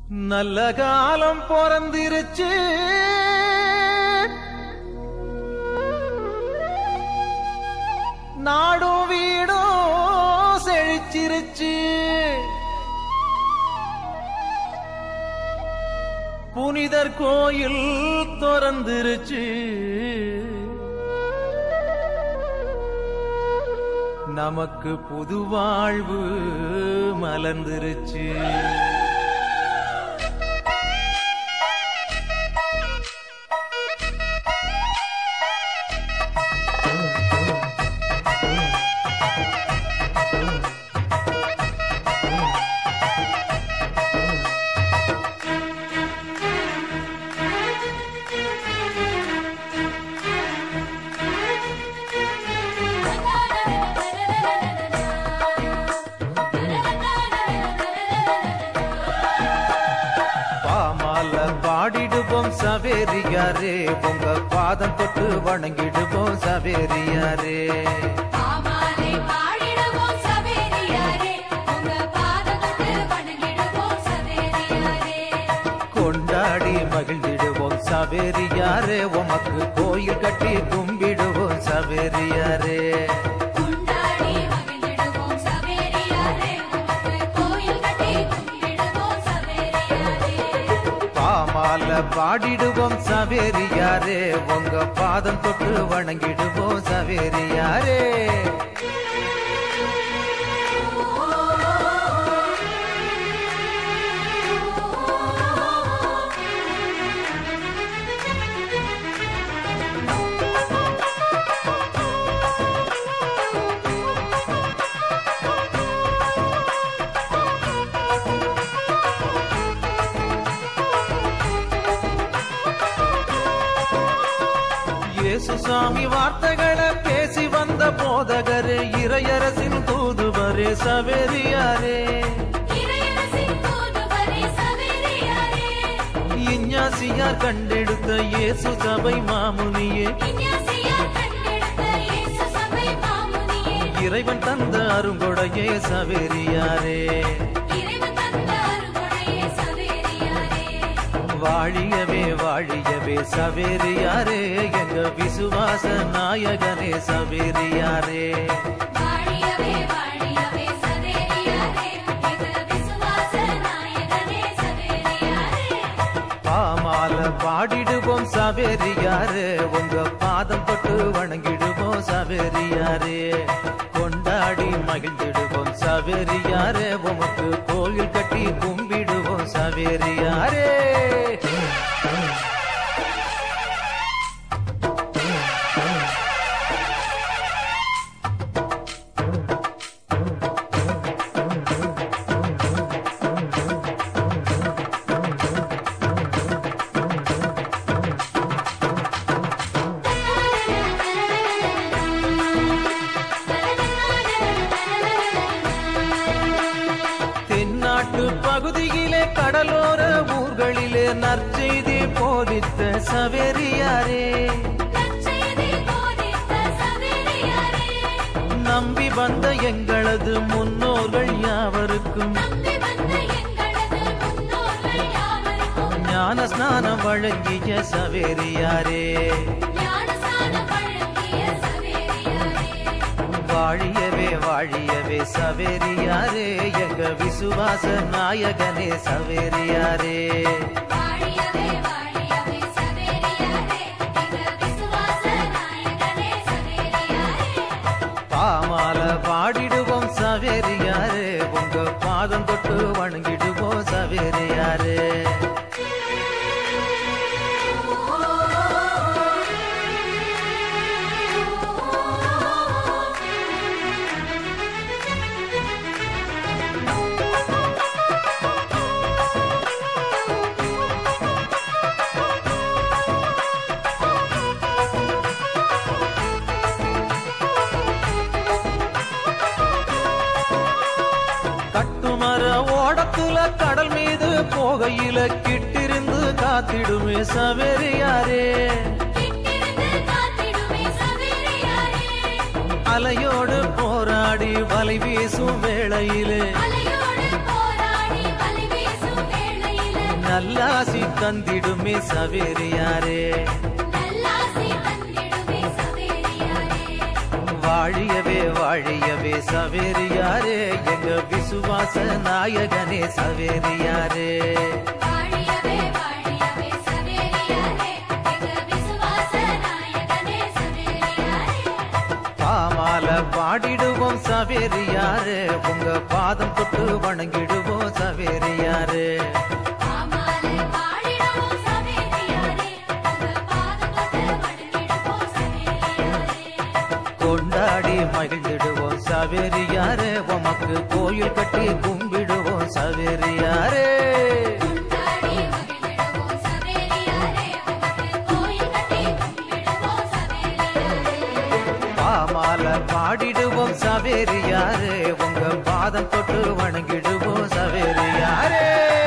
நல்ல காலம் பிறந்திருச்சு நாடும் வீடும் செழிச்சிருச்சு புனிதர் கோயில் திறந்திருச்சு நமக்கு புது வாழ்வு மலர்ந்துருச்சு பாமால பாடிடுவோம் சவேரியாரே உங்க பாதம் தொட்டு வணங்கிடுவோம் சவேரியாரே பாமாலை பாடிடுவோம் சவேரியாரே உங்க பாதத்துக்கு வணங்கிடுவோம் சவேரியாரே கொண்டாடி மகிழ்ந்திடுவோம் சவேரியாரே உமக்கு கோயில் கட்டி கும்பிடுவோம் சவேரியாரே கொண்டாடி மகிழ்ந்திடுவோம் சவேரியாரே உமக்கு கோயில் கட்டி கும்பிடுவோம் சவேரியாரே பாமால பாடிடுவோம் சவேரியாரே உங்க பாதம் தொட்டு வணங்கிடுவோம் சவேரியாரே இயேசு சாமி வார்த்தைகளை பேசி வந்த போதகரே இறையரசின் தூதுவரே சவேரியாரே இறையரசின் தூதுவரே சவேரியாரே இஞ்ஞாசியார் கண்டெடுத்த இயேசு சபை மாமுனியே விஞ்ஞாசியார் கண்டெடுத்த இயேசு சபை மாமுனியே இறைவன் தந்த அருங்கொடையே சவேரியாரே இறைவன் தந்த அருள்கொடையே சவேரியாரே வாழியவே வாழியவே சவேரியாரே எங்க விசுவாச நாயகனே சவேரியாரே வாழியவே வாழியவே சவேரியாரே எங்க விசுவாச நாயகனே சவேரியாரே பாமால பாடிடுவோம் சவேரியாரே உங்க பாதம் தொட்டு வணங்கிடுவோம் சவேரியாரே கொண்டாடி மகிழ்ந்திடுவோம் சவேரியாரே உமக்கு கோயில் கட்டி கும்பிடுவோம் சவேரியாரே தென்னாட்டு பகுதியிலே கடலோர ஊர்களிலே நற்செய்தி போதித்த சவேரியாரே நற்செய்தி போதித்த சவேரியாரே நம்பி வந்த எங்களது முன்னோர்கள் யாவருக்கும் நம்பி வந்த எங்களது முன்னோர்கள் யாவருக்கும் ஞான ஸ்நானம் வழங்கிய சவேரியாரே ஞானஸ்நானம் வழங்கிய சவேரியாரே வாழியவே வாழியவே சவேரியாரே எங்க விசுவாச நாயகனே சவேரியாரே வாழியவே வாழியவே சவேரியாரே எங்க விசுவாச நாயகனே சவேரியாரே பாமால பாடிடுவோம் சவேரியாரே உங்க பாதம் தொட்டு வணங்கிடுவோம் சவேரியாரே கட்டுமர ஓடத்துல கடல் மீது போகையில கிட்டிருந்து காத்திடுமே சவேரியாரே கிட்டிருந்து காத்திடுமே சவேரியாரே அலையோடு போராடி வலை வீசும் வேளையிலே அலையோடு போராடி வலி வீசும் வேளையிலே நல்லாசி தந்திடுமே சவேரியாரே நல்லாசி தந்திடுமே சவேரியாரே வாழியவே வாழியவே சவேரியாரே எங்க விசுவாச நாயகனே சவேரியாரே வாழியவே வாழியவே சவேரியாரே எங்க விசுவாச நாயகனே சவேரியாரே பாமால பாடிடுவோம் சவேரியாரே உங்க பாதம் தொட்டு வணங்கிடுவோம் சவேரியாரே ஆமாலே பாடிடுவோம் சவேரியாரே உங்க பாதம் தொட்டு வணங்கிடுவோம் சவேரியாரே கொண்டாடி மகிழ்ந்திடுவோம் சவேரியாரே உமக்கு கோயில் கட்டி கும்பிடுவோம் சவேரியாரே கொண்டாடி மகிழ்ந்திடுவோம் சவேரியாரே உமக்கு கோயில் கட்டி கும்பிடுவோம் சவேரியாரே பாமால பாடிடுவோம் சவேரியாரே உங்க பாதம் தொட்டு வணங்கிடுவோம் சவேரியாரே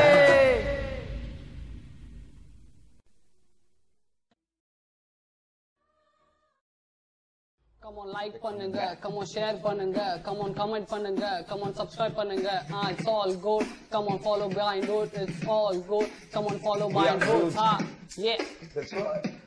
Come on like பண்ணுங்க come on share பண்ணுங்க come on comment பண்ணுங்க come on subscribe பண்ணுங்க ah it's all good come on follow behind good it's all good come on follow behind good ah yeah That's right.